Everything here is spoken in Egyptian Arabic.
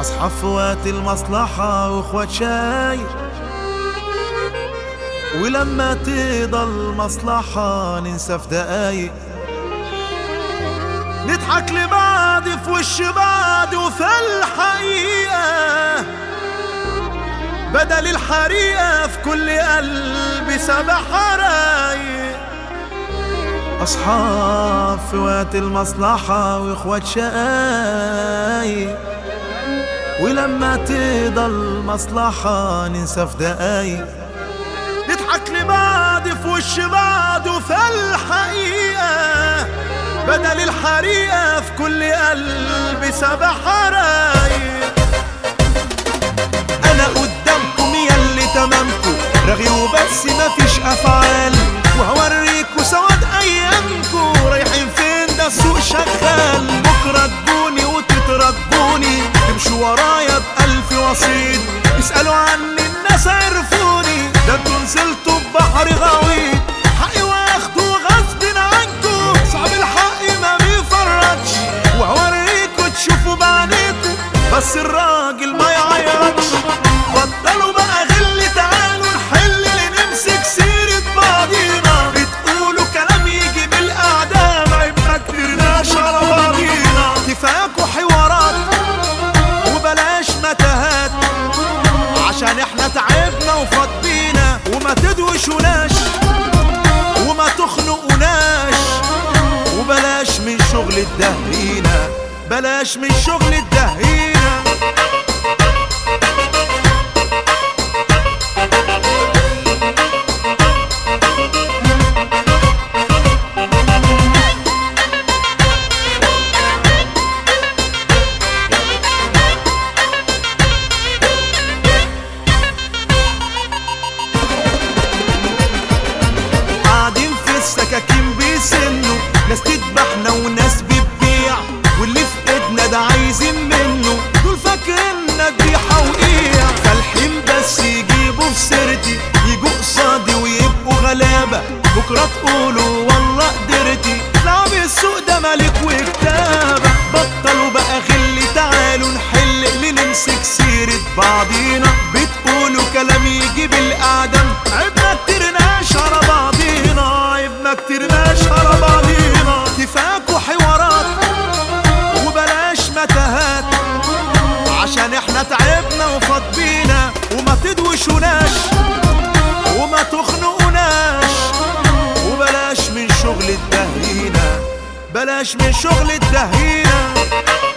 أصحاب فوات المصلحة وإخوات شاي ولما تضل مصلحة ننسى في دقايق نضحك لبعض في وش بعض وفي الحقيقة بدل الحريقة في كل قلب سبع حرايق أصحاب في وقت المصلحة وإخوات شقايق ولما تضل مصلحة ننسى في دقايق نضحك لبعض في وش بعض وفي الحقيقة بدل الحريقة في كل قلب سبع حرايق أنا قدامكم يلي تمامكم رغي وبس مفيش أفعال وهوريكوا سواد أيامكم رايحين فين ده السوق شغال بكرة تجوني وتترجوني تمشوا ورايا بألف وسيط اسألوا عني الناس عرفوني ده انتوا نزلتوا ببحر غويط حقي واخده غصب عنكم صعب الحق ما بيفرطش وهوريكوا تشوفوا بعينيكوا بس الراجل ما يعيطش بطلوا بقى غل تعالوا نحل نمسك سيرة بعضينا بتقولوا كلام يجي بالأعدام عيب ما كترناش على بعضينا كفاكوا حوارات وبلاش متاهات عشان احنا تعبنا وفضينا وما تدوشوناش وما تخنقوناش وبلاش من شغل الدهرينا بلاش من شغل الدهرينا قاعدين في السكاكين بيسنوا ناس تذبحنا وناس بتبيع واللي في ايدنا ده عايزين منه دول فاكريننا ذبيحة وقيع فالحين بس يجيبوا في سيرتي يجوا قصادي ويبقوا غلابة بكرة تقولوا والله قدرتي لعب السوق ده ملك وكتابة بطلوا بقى غل تعالوا نحل لنمسك سيرة بعضينا بتقولوا كلام يجي بالأعدام عيبنا كترناش على بعضينا عيبنا كترناش على بعضينا كفاكوا حوارات وبلاش متاهات عشان احنا تعبنا وفضينا وما تدوشوناش وما تخنقوناش وبلاش من شغل الدهينة بلاش من شغل الدهينة